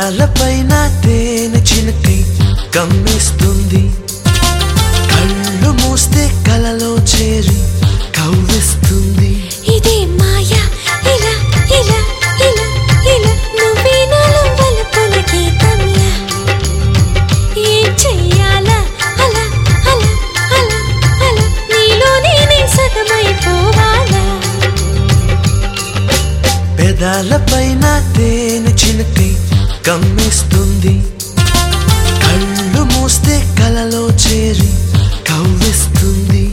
పెదాలపైన తేనె చినుకై కమ్మేస్తుంది కళ్ళు మూస్తే కలలో చేరి కవ్విస్తుంది ఇదే మాయ ఇలా ఇలా ఇలా ఇలా నువ్వే నాలో వలపుల గీతంలా ఏం చెయ్యాలా అలా అలా అలా అలా నీలో నేనే సగమైపోవాలా పెదాలపైన తేనె చినుకై కమ్మేస్తుంది కళ్ళు మూస్తే కలలో చేరి కవ్విస్తుంది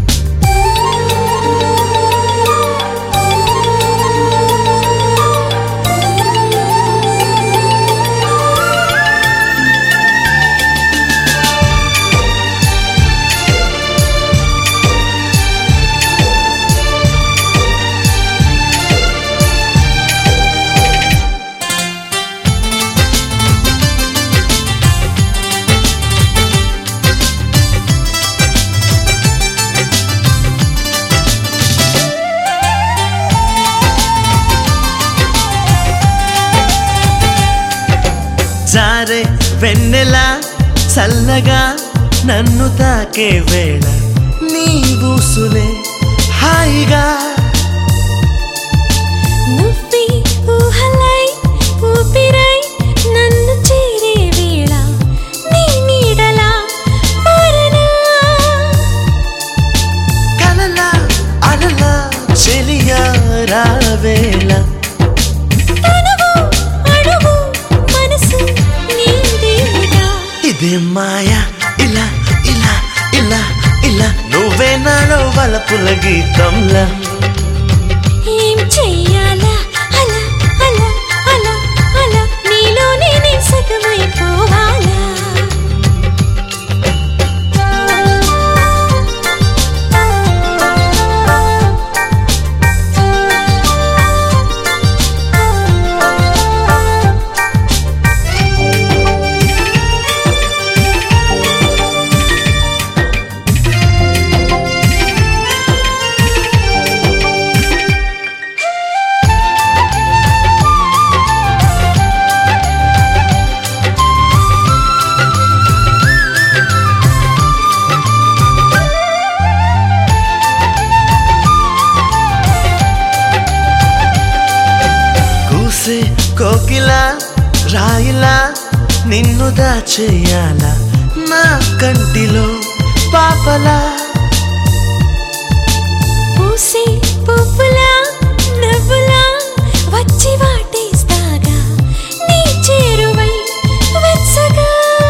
జారే వెన్నెల చల్లగా నన్ను తాకే వేళ నీ బూసులే హాయిగా నువ్వే ఊహలై ఊపిరై నన్ను చేరే వేళ నీ నీడలా మారనా కలల అలల చెలియా రావేళ తనువు అడుగు మనసు నీదేగా ఇదే మాయ ఇలా ఇలా ఇలా ఇలా నువ్వే నాలో వలపుల గీతంలా ఏం చెయ్యాలా అలా అలా అలా అలా నీలో నేనే సగమైపోవాలా కూసే కోకిలా రాయిలా నిన్ను దాచేయాలా నా కంటిలో పాపలా పూసే పువ్వులా నవ్వులా వచ్చి వాటేస్తాగా నీ చేరువై వెచ్చగా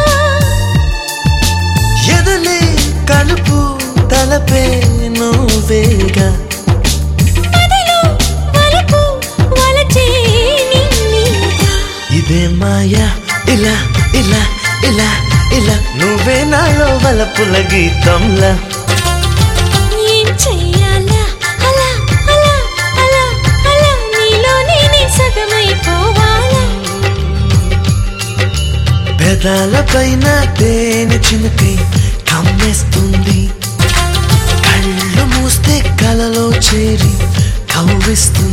ఎదలే కలుపు తలపే నువ్వేగా నదిలో వలపు వలచే నిన్నీగా ఇదే మాయా ఇలా ఇలా ఇలా ఇలా నువ్వే నాలో వలపుల గీతంలా ఏం చెయ్యాలా అలా అలా అలా అలా నీలో నేనే సగమైపోవాలా పెదాలపైన తేనె చినుకై కమ్మేస్తుంది కళ్ళు మూస్తే కలలో చేరి కవ్విస్తుంది